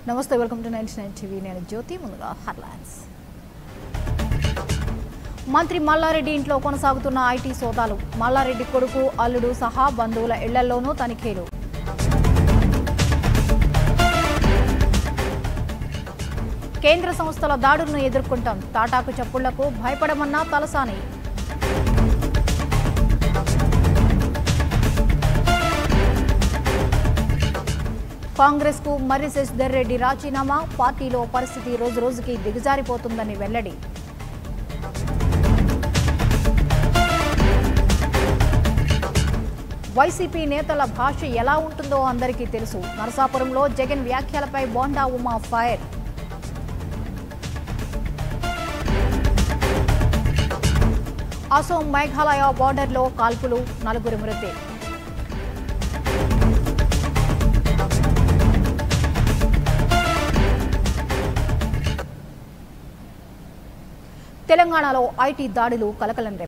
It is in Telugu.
నమస్తే welcome to ninety nine TV నేను జ్యోతి ముందుగా హెడ్లైన్స్ మంత్రి మల్లారెడ్డి ఇంట్లో కొనసాగుతున్న ఐటీ సోదాలు మల్లారెడ్డి కొడుకు అల్లుడు సహా బంధువుల ఇళ్లలోనూ తనిఖీలు కేంద్ర సంస్థల దాడులను ఎదుర్కొంటాం తాటాకు చప్పుళ్లకు భయపడమన్న తలసాని కాంగ్రెస్ కు మర్రి శశిధర్ రెడ్డి రాజీనామా పార్టీలో పరిస్థితి రోజు రోజుకి దిగజారిపోతుందని వెల్లడి వైసీపీ నేతల భాష ఎలా ఉంటుందో అందరికీ తెలుసు నరసాపురంలో జగన్ వ్యాఖ్యలపై బోండా ఉమా ఫైర్ అసోం మేఘాలయ బార్డర్లో కాల్పులు నలుగురు మృతి తెలంగాణలో ఐటీ దాడులు కలకలం రేపాయి.